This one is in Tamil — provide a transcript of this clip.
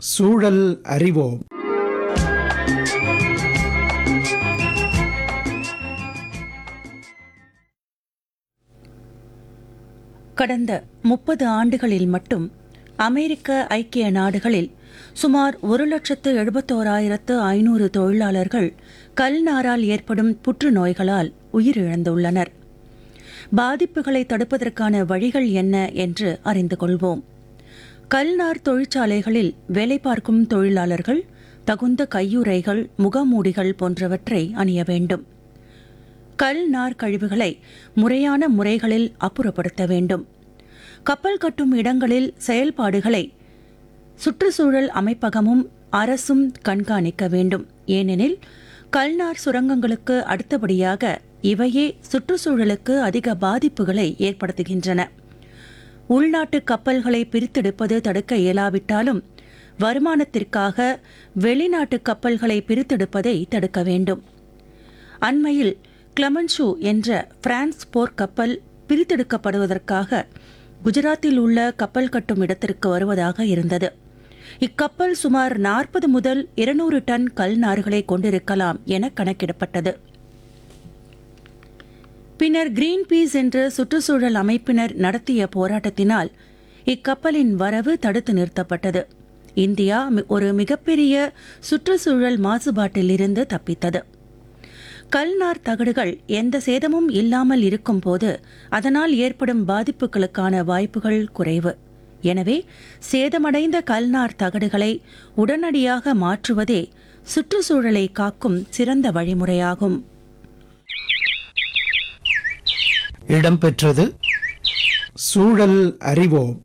சூழல் அறிவோம் கடந்த முப்பது ஆண்டுகளில் மட்டும் அமெரிக்க ஐக்கிய நாடுகளில் சுமார் ஒரு லட்சத்து எழுபத்தோராயிரத்து ஐநூறு தொழிலாளர்கள் கல்நாரால் ஏற்படும் புற்றுநோய்களால் உயிரிழந்துள்ளனர் பாதிப்புகளை தடுப்பதற்கான வழிகள் என்ன என்று அறிந்து கொள்வோம் கல்நார் தொழிற்சாலைகளில் வேலை பார்க்கும் தொழிலாளர்கள் தகுந்த கையுறைகள் முகமூடிகள் போன்றவற்றை அணிய வேண்டும் கல் நார் கழிவுகளை முறையான முறைகளில் அப்புறப்படுத்த வேண்டும் கப்பல் கட்டும் இடங்களில் செயல்பாடுகளை சுற்றுச்சூழல் அமைப்பகமும் அரசும் கண்காணிக்க வேண்டும் ஏனெனில் கல்நார் சுரங்கங்களுக்கு அடுத்தபடியாக இவையே சுற்றுச்சூழலுக்கு அதிக பாதிப்புகளை ஏற்படுத்துகின்றன உள்நாட்டு கப்பல்களை பிரித்தெடுப்பது தடுக்க இயலாவிட்டாலும் வருமானத்திற்காக வெளிநாட்டு கப்பல்களை பிரித்தெடுப்பதை தடுக்க வேண்டும் அண்மையில் கிளமன்ஷூ என்ற பிரான்ஸ் போர்க்கப்பல் பிரித்தெடுக்கப்படுவதற்காக குஜராத்தில் உள்ள கப்பல் கட்டும் இடத்திற்கு வருவதாக இருந்தது இக்கப்பல் சுமார் நாற்பது முதல் இருநூறு டன் கல் நார்களை கொண்டிருக்கலாம் என கணக்கிடப்பட்டது பின்னர் கிரீன் பீஸ் என்ற சுற்றுச்சூழல் அமைப்பினர் நடத்திய போராட்டத்தினால் இக்கப்பலின் வரவு தடுத்து நிறுத்தப்பட்டது இந்தியா மி- ஒரு மிகப்பெரிய சுற்றுச்சூழல் மாசுபாட்டிலிருந்து தப்பித்தது கல்நார் தகடுகள் எந்த சேதமும் இல்லாமல் இருக்கும்போது அதனால் ஏற்படும் பாதிப்புகளுக்கான வாய்ப்புகள் குறைவு எனவே சேதமடைந்த கல்நார் தகடுகளை உடனடியாக மாற்றுவதே சுற்றுச்சூழலை காக்கும் சிறந்த வழிமுறையாகும் இடம்பெற்றது சூழல் அறிவோம்